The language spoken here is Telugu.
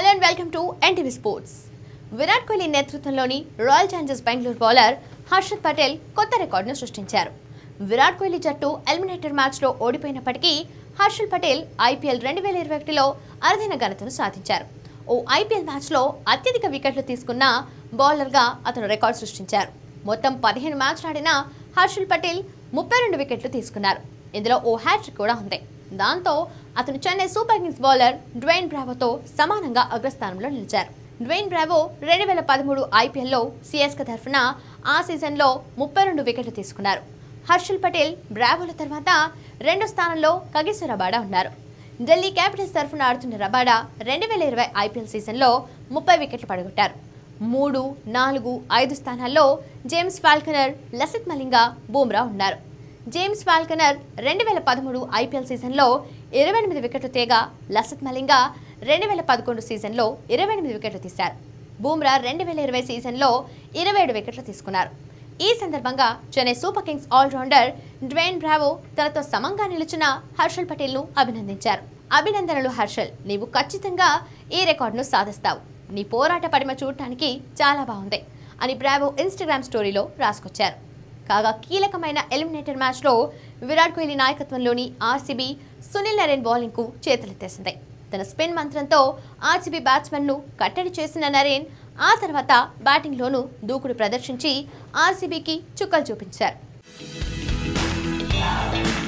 and welcome to NTV sports Virat Kohli నేతృత్వంలోని Royal Challengers Bengaluru bowler Harshad Patel కొత్త రికార్డును సృష్టించారు విరాట్ కోహ్లీ జట్టు ఎలిమినేటర్ మ్యాచ్లో ఓడిపోయినప్పటికీ హర్షల్ పటేల్ ఐపీఎల్ రెండు వేల ఇరవై ఒకటిలో అరుదైన ఘనతను సాధించారు ఓ ఐపీఎల్ మ్యాచ్లో అత్యధిక వికెట్లు తీసుకున్న బౌలర్గా అతను రికార్డు సృష్టించారు మొత్తం పదిహేను మ్యాచ్లు ఆడిన హర్షల్ పటేల్ ముప్పై రెండు వికెట్లు తీసుకున్నారు ఇందులో ఓ హ్యాట్రిక్ కూడా ఉంది దాంతో అతను Chennai Super Kings bowler Dwayne బ్రావోతో సమానంగా అగ్రస్థానంలో నిలిచారు డ్వైన్ బ్రావో రెండు వేల పదమూడు ఐపీఎల్లో సిఎస్కే తరఫున ఆ సీజన్లో ముప్పై రెండు వికెట్లు తీసుకున్నారు హర్షల్ పటేల్ బ్రావోల తర్వాత రెండో స్థానంలో కగిసు రబాడా ఉన్నారు ఢిల్లీ క్యాపిటల్స్ తరఫున ఆడుతున్న రబాడా రెండు వేల ఇరవై ఐపీఎల్ సీజన్లో ముప్పై వికెట్లు పడగొట్టారు మూడు నాలుగు ఐదు స్థానాల్లో జేమ్స్ ఫాల్కనర్ లసిత్ మలింగా బూమ్రా ఉన్నారు జేమ్స్ ఫాల్కనర్ రెండు వేల పదమూడు ఐపీఎల్ సీజన్లో ఇరవై ఎనిమిది వికెట్లు తేగా లసిత్ మలింగా రెండు వేల పదకొండు సీజన్లో ఇరవై ఎనిమిది వికెట్లు తీశారు బూమ్రా రెండు వేల ఇరవై సీజన్లో ఇరవై ఏడు వికెట్లు తీసుకున్నారు ఈ సందర్భంగా Chennai Super Kings allrounder Dwayne Bravo తనతో సమంగా నిలిచిన హర్షల్ పటేల్ను అభినందించారు అభినందనలు హర్షల్ నీవు ఖచ్చితంగా ఈ రికార్డును సాధిస్తావు నీ పోరాట పడిమ చూడటానికి చాలా బాగుంది అని బ్రావో ఇన్స్టాగ్రామ్ స్టోరీలో రాసుకొచ్చారు కాగా కీలకమైన ఎలిమినేటర్ మ్యాచ్లో విరాట్ కోహ్లీ నాయకత్వంలోని ఆర్సీబీ సునీల్ నరేన్ బౌలింగ్కు చేతులెత్తేసింది తన స్పిన్ మంత్రంతో ఆర్సీబీ బ్యాట్స్మెన్ను కట్టడి చేసిన నరేన్ ఆ తర్వాత బ్యాటింగ్లోనూ దూకుడు ప్రదర్శించి ఆర్సీబీకి చుక్కలు చూపించారు